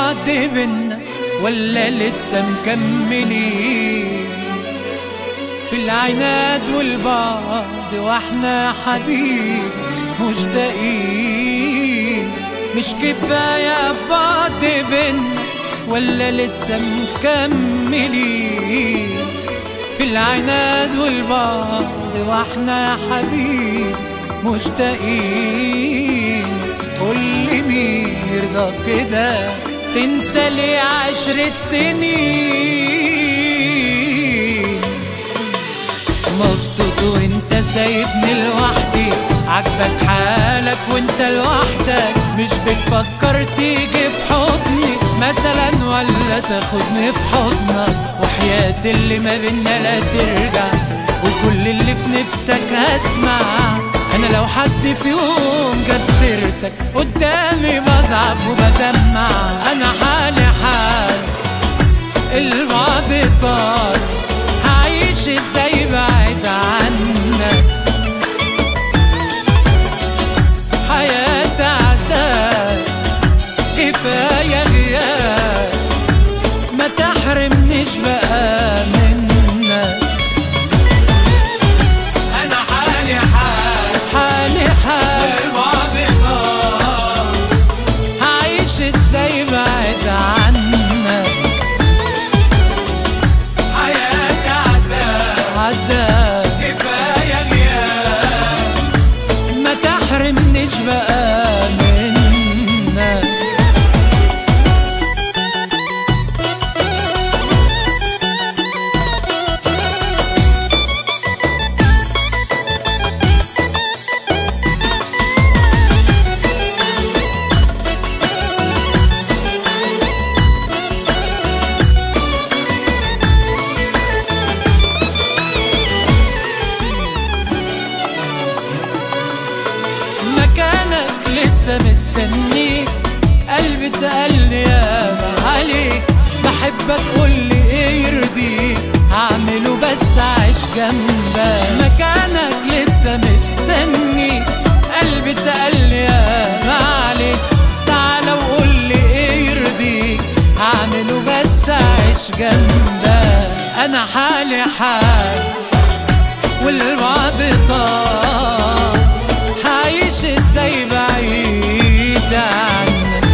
البعد بينا ولا لسه مكملين في العناد والبعد واحنا حبيب مشتاقين مش كفاية بعد بينا ولا لسه مكملين في العناد والبعد واحنا حبيب مشتاقين قول لي مين يرضى كده تنسى لي عشرة سنين مبسوط وانت سايبني لوحدي عجبك حالك وانت لوحدك مش بتفكر تيجي في حضني مثلا ولا تاخدني في حضنك وحياة اللي ما بينا لا ترجع وكل اللي في نفسك هسمع انا لو حد في يوم جاب سيرتك قدامي بضعف وبدمع انا حالي حال الماضي طار هعيش ازاي بعيد عنك حياة عذاب كفاية غياب ما تحرمنيش بقى منك انا حالي حال حالي حال الماضي طار هعيش ازاي بعيد عنك حياتي عذاب عذاب كفايه غياب ما تحرمنيش بقى منك مكانك لسه مستنيك قلبي سألني يا عليك بحبك قولي ايه يرضيك هعمله بس عيش جنبك مكانك لسه مستني قلبي سألني يا عليك تعالى وقولي ايه يرضيك هعمله بس عيش جنبك انا حالي حال والماضي طار هعيش ازاي بعيد عنك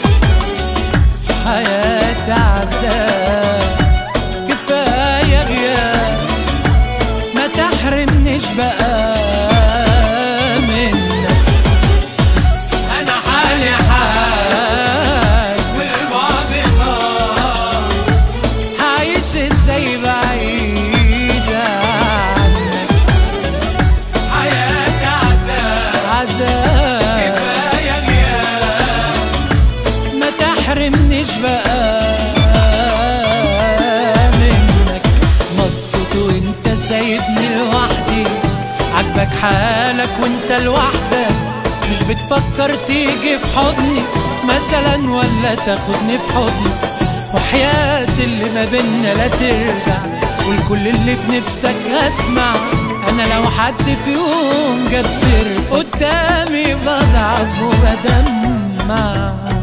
حياة عذاب كفاية غياب ما تحرمنيش بقى منك انا حالي حال والماضي طار هعيش ازاي بعيد عنك حياتي عذاب عذاب كفايه غياب ما تحرمنيش بقى منك مبسوط وانت سايبني لوحدي عجبك حالك وانت لوحدك مش بتفكر تيجي في حضني مثلا ولا تاخدني في حضنك وحياة اللي ما بينا لا ترجع والكل اللي في نفسك هسمع انا لو حد في يوم جاب سير قدامي بضعف وبدمع